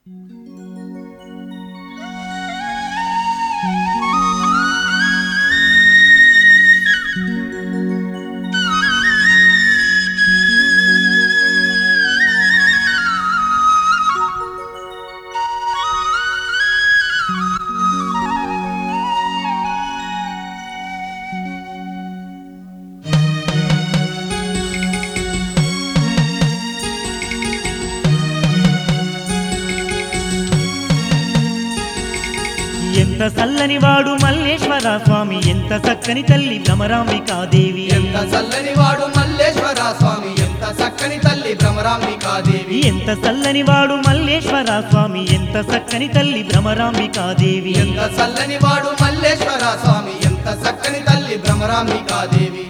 ఎంత చల్లని వాడు మల్లేశ్వర స్వామి ఎంత చక్కని తల్లి భ్రమరాంబికాదేవి ఎంత చల్లని వాడు మల్లేశ్వర స్వామి ఎంత చక్కని తల్లి భ్రమరాంబికాదేవి ఎంత చల్లని వాడు మల్లేశ్వర స్వామి ఎంత చక్కని తల్లి భ్రమరాంబికాదేవి ఎంత చల్లని వాడు మల్లేశ్వర స్వామి ఎంత చక్కని తల్లి భ్రమరాంబికాదేవి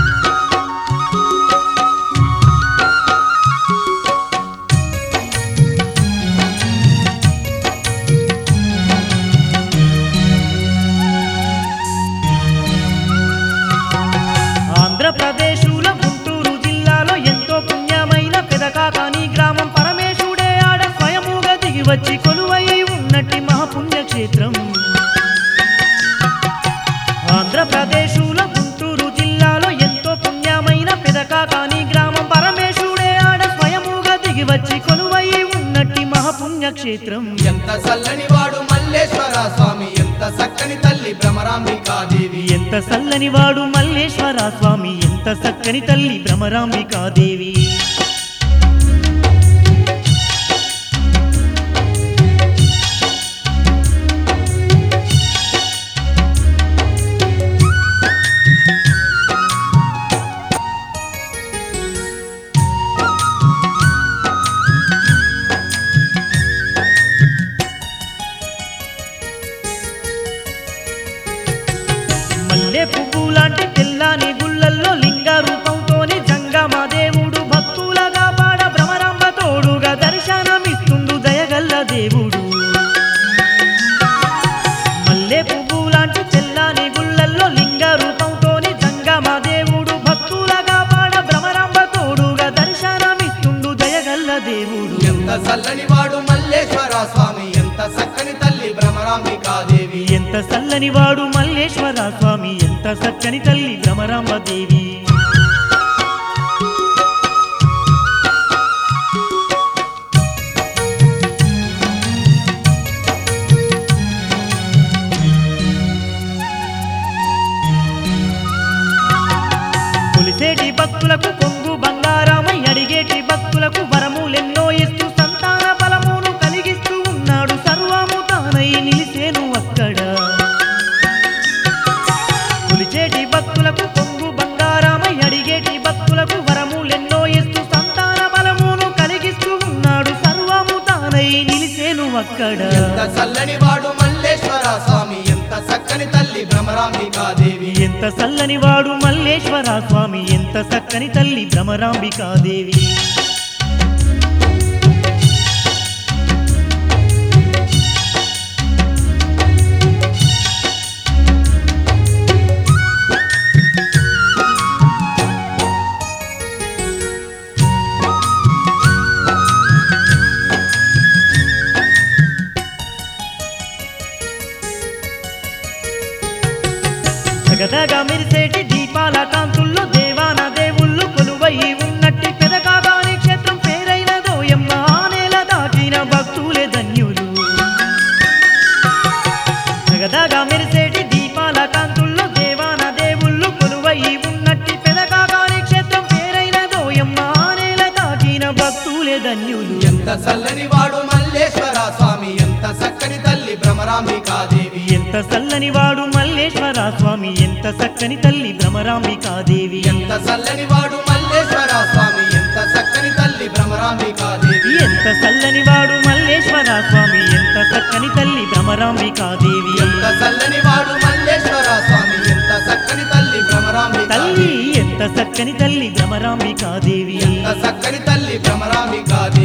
ఆంధ్రప్రదేశుల గుంటూరు జిల్లాలో ఎంతో పుణ్యమైన పెదకాకాని గ్రామం పరమేశుడే ఆడ స్వయముగా దిగి వచ్చి కొలువై ఉన్నట్టి మహాపుణ్యక్షేత్రం ఆంధ్రప్రదేశుల గుంటూరు జిల్లాలో ఎంతో పుణ్యమైన పెదకాకాని గ్రామం పరమేశుడే ఆడ స్వయముగా దిగి వచ్చి కొలువై ఉన్నట్టి మహాపుణ్యక్షేత్రం ఎంత చల్లని వాడు మల్లేశ్వర స్వామి ఎంత చక్కని తల్లి భ్రమరాంబికాదేవి ఎంత చల్లని వాడు మల్లేశ్వర స్వామి ఎంత చక్కని తల్లి భ్రమరాంబికాదేవి మల్లె పువ్వు లాంటి తెల్లాని గుళ్ళల్లో లింగ రూపంతోని జంగమా దేవుడు భక్తులగా పాడ భ్రమరాంబ తోడుగా దర్శనమిస్తుండు దయగల్ల దేవుడు మల్లె పువ్వు లాంటి తెల్లాని గుళ్ళల్లో లింగ రూపంతోని జంగమా దేవుడు భక్తులగా పాడ భ్రమరాంబ తోడుగా దర్శనమిస్తుండు దయగల్ల దేవుడు ఎంత చల్లని వాడు మల్లేశ్వర స్వామి ఎంత చక్కని తల్లి భ్రమరాంబికాదేవి ఎంత చల్లని వాడు మల్లేశ్వర స్వామి ఎంత చక్కని తల్లి భ్రమరాంబ దేవి కొలిసేటి భక్తులకు కొంగు బంగారమై అడిగేటి భక్తులకు వరములెన్నో ఇస్తూ సంతాన బలమును కలిగిస్తూ ఉన్నాడు సర్వము తానై నిలిసేను అక్కడ కొలిచేటి భక్తులకు కొంగు బంగారమై అడిగేటి భక్తులకు వరములెన్నో ఇస్తూ సంతాన బలమును కలిగిస్తూ ఉన్నాడు సర్వము తానై నిలిసేను అక్కడ ఎంత చల్లని వాడు మల్లేశ్వర స్వామి ఎంత చక్కని తల్లి భ్రమరాంబికాదేవి ఎంత చల్లని వాడు మల్లేశ్వర స్వామి ఎంత చక్కని తల్లి భ్రమరాంబికాదేవి జగదగా మెరిసేటి దీపాల కాంతుల్లో దేవాన దేవుళ్ళు కొలువై ఉన్నట్టి పెదకాగాని క్షేత్రం పేరైన దోయమ్మ ఆనేల దాచిన భక్తులే ధన్యులు జగదగా మెరిసేటి దీపాల కాంతుల్లో దేవాన దేవుళ్ళు కొలువై ఉన్నట్టి పెదకాగాని క్షేత్రం పేరైన దోయమ్మ ఆనేల దాచిన భక్తులే ధన్యులు ఎంత చల్లని వాడు మల్లేశ్వర స్వామి ఎంత చక్కని తల్లి భ్రమరాంబికాదేవి ఎంత చల్లని వాడు మల్లేశ్వర స్వామి ఎంత చక్కని తల్లి భ్రమరాంబికాదేవి ఎంత చల్లని వాడు మల్లేశ్వర స్వామి ఎంత చక్కని తల్లి భ్రమరాంబికాదేవి ఎంత చల్లని వాడు మల్లేశ్వర స్వామి ఎంత చక్కని తల్లి భ్రమరాంబికాదేవి ఎంత చల్లని వాడు మల్లేశ్వర స్వామి ఎంత చక్కని తల్లి భ్రమరాంబికాదేవి తల్లి ఎంత చక్కని తల్లి భ్రమరాంబికాదేవి ఎంత చక్కని తల్లి భ్రమరాంబికాదేవి